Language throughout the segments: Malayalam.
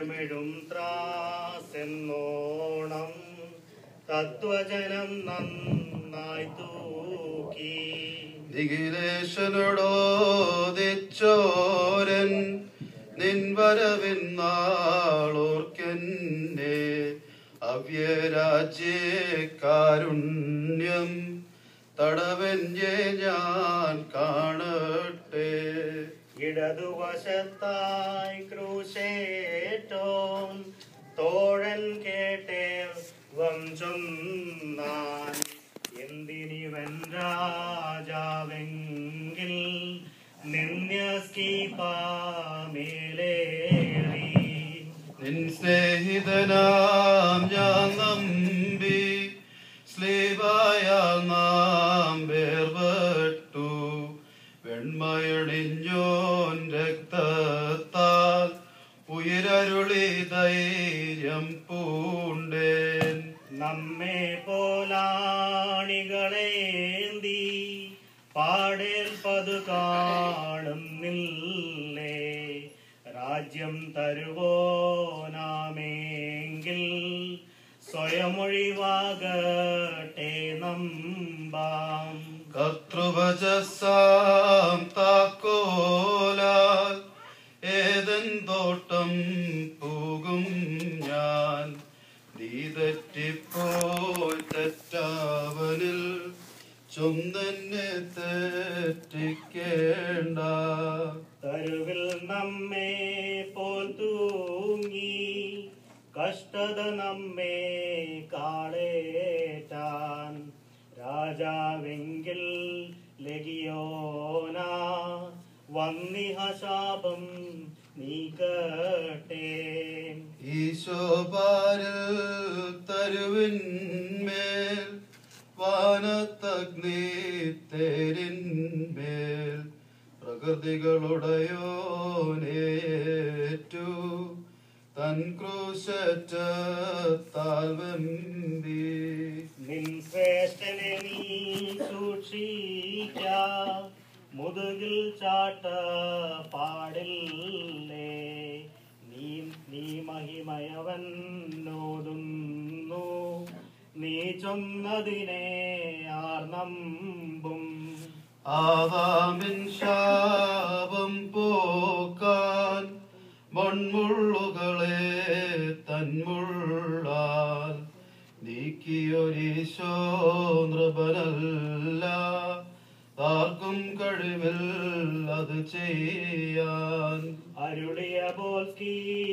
ധൈര്യമെഴും ത്രാസെന്നോണം തത്വജനം നന്നായി തൂക്കി നിഖിലേശനോടോദിച്ചോരൻ നിൻ വരവിന്നാളോർക്കെന്നെ അവ്യരാജ്യേ കാരുണ്യം തടവന്യേ ഞാൻ കാണട്ടെ ഇടതുവശത്തായി ക്രൂശേറ്റോൻ തോഴൻ കേട്ടേർ വംശൊന്നാൻ എന്തിനിവൻ രാജാവെങ്കിൽ നിന്യസ്കീപാമേലേറി നിൻ സ്നേഹിതനാം ഞാൻ നമ്പി സ്ലീവായ നാം വേർപെട്ടു വെണ്മയണിഞ്ഞോൻ രക്തത്താൽ ഉയരരുളി ധൈര്യം പൂണ്ടേൻ നമ്മെ പോലാണികളേന്തി പാടേൽപ്പതു കാണുന്നില്ലേ രാജ്യം തരുവോനാമെങ്കിൽ സ്വയമൊഴിവാകട്ടെ നമ്പാം കർത്തൃവചസാം താക്കോലാൽ ഏതൻ തോട്ടം പോകും ഞാൻ നീ തെറ്റിപ്പോയി തെറ്റാവനിൽ ചൊന്നെ തെറ്റിക്കേണ്ട തരുവിൽ നമ്മെ പോൽ തൂങ്ങി കഷ്ടത നമ്മെ കാളേറ്റാൻ രാജാവെങ്കിൽ ലഗിയോന വന്നിഹശാപം നീക്കട്ടെ ഈശോപാരിൽ തരുവിന്മേൽ വാനത്തഗ്നി തേരിന്മേൽ പ്രകൃതികളുടയോനേറ്റു തൻ ക്രൂശറ്റാൽ വെമ്പി നിൻ ശ്രേഷ്ഠനെ നീ സൂക്ഷിക്ക മുതുകിൽ ചാട്ട പാടില്ലേ നീ നീ മഹിമയവൻ നോതുന്നു നീ ചൊന്നതിനെ ആർ നമ്പും ആദാമിൻ ശാപം പോക്കാൻ മൺമുള്ളുകളെ തന്മുള്ളാൽ നീക്കിയൊരീശോ നൃപനല്ല ആർക്കും കഴിവിൽ അത് ചെയ്യാൻ അരുളിയ ബോൽസ്കി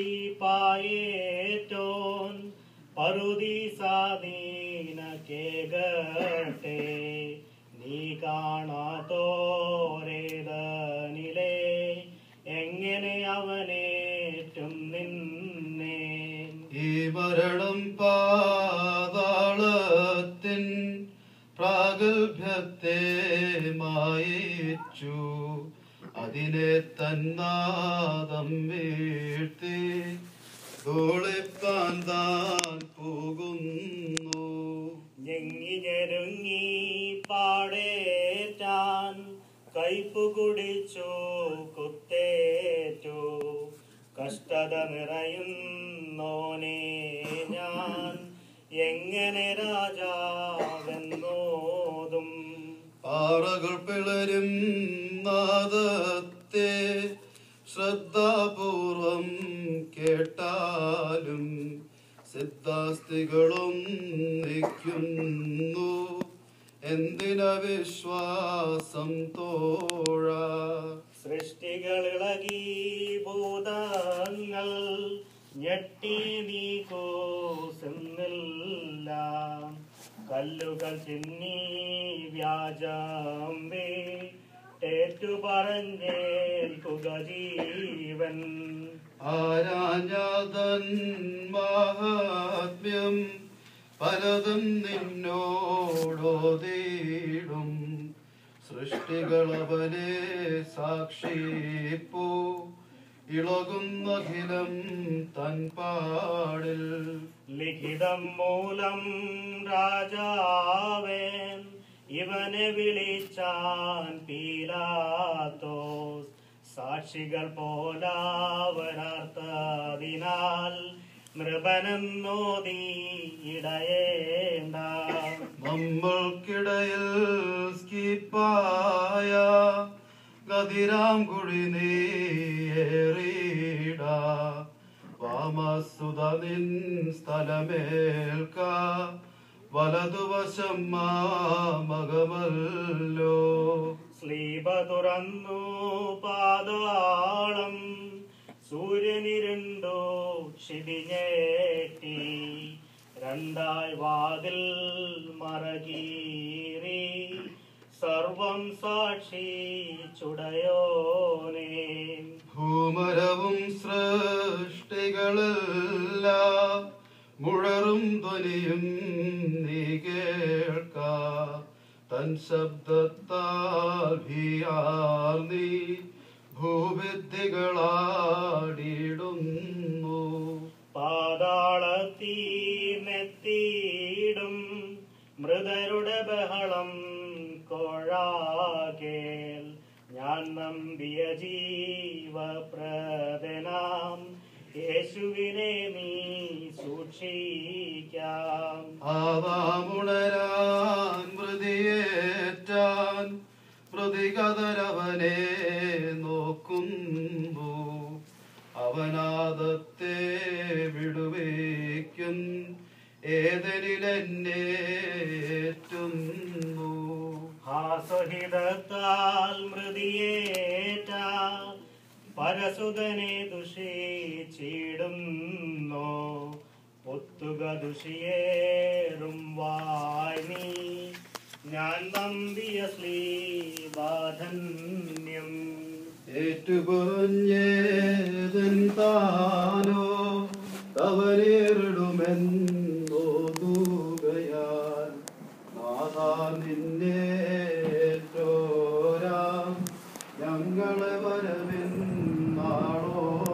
പായേറ്റോൻ പറുദീസാദീന കേകട്ടെ നീ കാണാത്തോരേതനിലെ എങ്ങനെ അവനേറ്റും നിന്നെ ഈ മരണം പാതാളത്തിൻ പ്രാഗൽഭ്യത്തെ മായിച്ചു അതിനെ തന്നാദം വീഴ്ത്തി ധൂളിപ്പാൻ താൻ പോകുന്നു ഞെങ്ങി ഞെരുങ്ങി പാടേറ്റാൻ കയ്പു കുടിച്ചു കുത്തേറ്റു കഷ്ടത നിറയുന്നോനെ ഞാൻ എങ്ങനെ രാജാവെന്നോതും പാറകൾ പിളരും നാദത്തെ ശ്രദ്ധാപൂർവം കേട്ടാലും സിദ്ധാസ്തികളും നിൽക്കുന്നു എന്തിന വിശ്വാസം തോഴ സൃഷ്ടികളിളകി ഭൂതങ്ങൾ ഞെട്ടി നീക്കോസുന്നില്ല കല്ലുകൾ ചിന്നി വ്യാജം വീട്ടേറ്റു പറഞ്ഞേൽക്കുക ജീവൻ ആരാഞ്ഞതൻ മഹാത്മ്യം പലതും നിന്നോടോതീടും സൃഷ്ടികളവനെ സാക്ഷിപ്പൂ ഇളകുന്നഖിലം തൻ പാടിൽ ലിഖിതം മൂലം രാജാവേൻ ഇവനെ വിളിച്ചാൻ പീലാത്തോസ് സാക്ഷികൾ പോലാവരാത്തതിനാൽ നൃപനെന്നോതി ഇടയേണ്ട നമ്മൾക്കിടയിൽ സ്കിപ്പായ ഗതിരാം കുഴി നീയേറിട വാമസുത നിൻ സ്ഥലമേൽക്ക വലതുവശം മാമകമല്ലോ സ്ലീപ തുറന്നു പാതാളം സൂര്യനിരുണ്ടോ ക്ഷിതിഞ്ഞേറ്റി രണ്ടായി വാതിൽ മറകീറി സർവം സാക്ഷി ചുടയോനേ ഭൂമരവും സൃഷ്ടികളല്ല മുഴറും ധ്വനിയും നീ കേൾക്ക തൻ ശബ്ദത്താൽ ഭീയാർ നീ ഭൂവിദ്യകളാടിയിടുന്നു പാതാളത്തീ നെത്തിയിടും മൃതരുടെ ബഹളം കോഴാകേൽ ഞാൻ നമ്പിയ ജീവപ്രദനാം യേശുവിനെ നീ സൂക്ഷിക്കാം ആവാമുണരാൻ മൃതിയേറ്റാൻ മൃതികതരവനെ നോക്കുന്നു അവനാദത്തെ വിടുവിക്കും ഏതനിലെന്നേറ്റുന്നു ഹാസഹിതത്താൽ മൃതിയേറ്റ പരസുതനെ ദുഷിച്ചിടുന്നു ഒത്തുക ദുഷിയേറും വായ്മീ ഞാൻ നമ്പിയ ശ്രീബാധന്യം ഏറ്റുപറഞ്ഞേതൻ താനോ തവനേറിടുമെന്നോ തൂകയാൽ നാഥാ നിന്നേറ്റോരാ ഞങ്ങളെ വരമെന്നാളോ